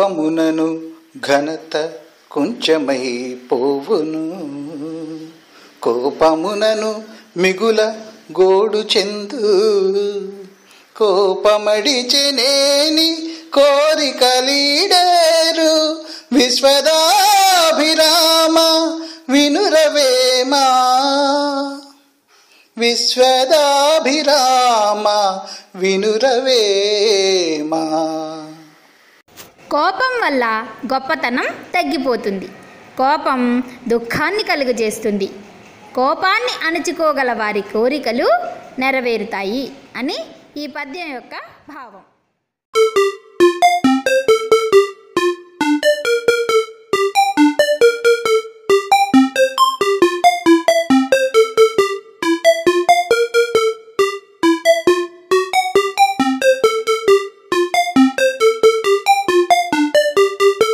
కోపమునను ఘనత కొంచెమై పోవును కోపమునను మిగుల గోడు చెందు కోపమడిచెనేని కోరికలీడేరు విశ్వదాభిరామ వినురవేమా విశ్వదాభిరామ వినురవేమా కోపం వల్ల గొప్పతనం తగ్గిపోతుంది కోపం దుఃఖాన్ని కలుగజేస్తుంది కోపాన్ని అణుచుకోగల వారి కోరికలు నెరవేరుతాయి అని ఈ పద్యం యొక్క భావం